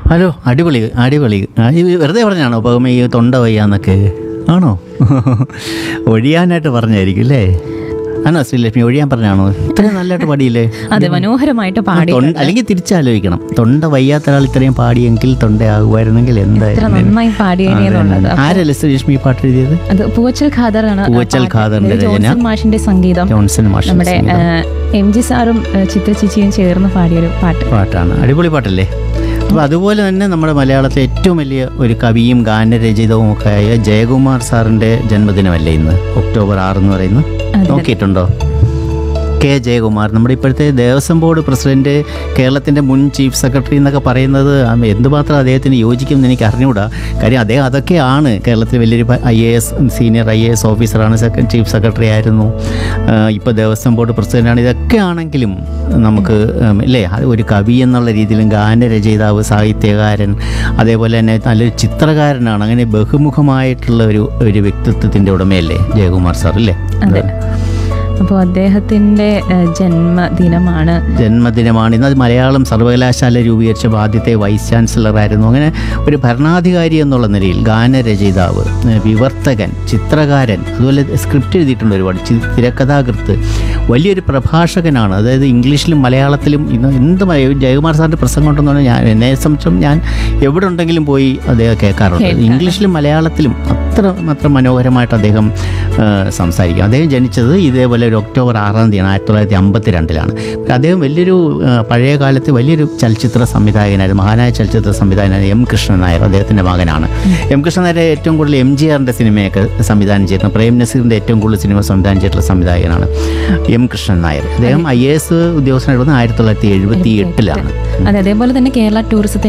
Hello അടിപൊളി അടിപൊളി ആ, ഇത് വെറുതെ പറഞ്ഞാണോ പകമ ഈ തൊണ്ട വയ്യാന്നൊക്കെ ആണോ ഒഴിയാനായിട്ട് പറഞ്ഞായിരിക്കും അല്ലേ ആണോ ശ്രീലക്ഷ്മി ഒഴിയാൻ പറഞ്ഞാണോ ഇത്രയും നല്ലതായിട്ട് പാടിയില്ലേ അതെ മനോഹരമായിട്ട് പാടി തൊണ്ട- അല്ലെങ്കിൽ തിരിച്ചാലോചിക്കണം തൊണ്ട വയ്യാത്ത ഒരാൾ ഇത്രയും പാടിയെങ്കിൽ തൊണ്ടയാകുമായിരുന്നെങ്കിൽ ഇത്ര എന്തായിരുന്നു നന്നായി പാടിയെന്നുള്ളത് ആരല്ലേ ശ്രീലക്ഷ്മി ഈ പാട്ട് എഴുതിയത് അത് പൂവച്ചൽ ഖാദറാണ് ആ പൂവച്ചൽ പാട്ട്. ഖാദറിന്റെ ഇത് രചന. ജോൺസൺ മാഷിന്റെ സംഗീതം ജോൺസൺ മാഷ് നമ്മുടെ എം ജി സാറും ഏഹ്, ചിത്ര ചേച്ചിയും ചേർന്ന് പാടിയൊരു പാട്ട് പാട്ടാണ് അടിപൊളി പാട്ടല്ലേ അപ്പോൾ അതുപോലെ തന്നെ നമ്മുടെ മലയാളത്തിലെ ഏറ്റവും വലിയ ഒരു കവിയും ഗാനരചയിതവും ഒക്കെ ആയ ജയകുമാർ സാറിൻ്റെ ജന്മദിനമല്ലേ ഇന്ന് ഒക്ടോബർ ആറ് എന്ന് പറയുന്നത് നോക്കിയിട്ടുണ്ടോ കെ ജയകുമാർ നമ്മുടെ ഇപ്പോഴത്തെ ദേവസ്വം ബോർഡ് പ്രസിഡന്റ് കേരളത്തിൻ്റെ മുൻ ചീഫ് സെക്രട്ടറി എന്നൊക്കെ പറയുന്നത് ആ എന്തുമാത്രം അദ്ദേഹത്തിന് യോജിക്കുമെന്ന് എനിക്ക് അറിഞ്ഞുകൂടാ കാര്യം അദ്ദേഹം അതൊക്കെയാണ് കേരളത്തിൽ വലിയൊരു I A S senior I A S ഓഫീസറാണ് സെക്കൻഡ് ചീഫ് സെക്രട്ടറി ആയിരുന്നു ഇപ്പോൾ ദേവസ്വം ബോർഡ് പ്രസിഡന്റാണ് ഇതൊക്കെ ആണെങ്കിലും നമുക്ക് ഉം, ഇല്ലേ അത് ഒരു കവി എന്നുള്ള രീതിയിലും ഗാനരചയിതാവ് സാഹിത്യകാരൻ അതേപോലെ തന്നെ നല്ലൊരു ചിത്രകാരനാണ് അങ്ങനെ ബഹുമുഖമായിട്ടുള്ള ഒരു ഒരു വ്യക്തിത്വത്തിൻ്റെ ഉടമയല്ലേ ജയകുമാർ സാർ അല്ലേ അതെ അപ്പോൾ അദ്ദേഹത്തിന്റെ ഏഹ്, ജന്മദിനമാണ് ജന്മദിനമാണ് ഇന്ന് അത് മലയാളം സർവകലാശാല രൂപീകരിച്ച ആദ്യത്തെ വൈസ് ചാൻസലറായിരുന്നു അങ്ങനെ ഒരു ഭരണാധികാരി എന്നുള്ള നിലയിൽ ഗാനരചയിതാവ് ഏഹ് വിവർത്തകൻ ചിത്രകാരൻ അതുപോലെ സ്ക്രിപ്റ്റ് എഴുതിയിട്ടുണ്ട് ഒരുപാട് ചി- തിരക്കഥാകൃത്ത് വലിയൊരു പ്രഭാഷകനാണ് അതായത് ഇംഗ്ലീഷിലും മലയാളത്തിലും ഇന്ന് എന്ത് മല- ജയകുമാർ സാറിൻ്റെ പ്രസംഗം ഉണ്ടെന്ന് പറഞ്ഞാൽ ഞാൻ എന്നെ സംബന്ധിച്ചും ഞാൻ എവിടെ ഉണ്ടെങ്കിലും പോയി അദ്ദേഹം കേൾക്കാറുണ്ട് കേൾക്കാം. ഇംഗ്ലീഷിലും മലയാളത്തിലും അത്ര മാത്രം മനോഹരമായിട്ട് അദ്ദേഹം ആ, സംസാരിക്കും അദ്ദേഹം ജനിച്ചത് ഇതേപോലെ ഒരു ഒക്ടോബർ ആറാം തീയതിയാണ് ആയിരത്തി തൊള്ളായിരത്തി അമ്പത്തി രണ്ടിലാണ് അദ്ദേഹം വലിയൊരു ആ, പഴയ കാലത്ത് വലിയൊരു ചലച്ചിത്ര സംവിധായകനായിരുന്നു മഹാനായ ചലച്ചിത്ര സംവിധായകനായ എം കൃഷ്ണൻ നായർ അദ്ദേഹത്തിൻ്റെ മകനാണ് എം കൃഷ്ണൻ നായർ ഏറ്റവും കൂടുതൽ എം ജി ആറിൻ്റെ സിനിമയൊക്കെ സംവിധാനം ചെയ്യുന്ന പ്രേം നസീറിൻ്റെ ഏറ്റവും കൂടുതൽ സിനിമ സംവിധാനം ചെയ്തിട്ടുള്ള സംവിധായകനാണ് എം കൃഷ്ണൻ നായർ അദ്ദേഹം ഐ എ എസ് ഉദ്യോഗസ്ഥനായിരുന്നു ആയിരത്തി തൊള്ളായിരത്തി എഴുപത്തി എട്ടിലാണ് അതെ അതേപോലെ തന്നെ കേരള ടൂറിസത്തിന്റെ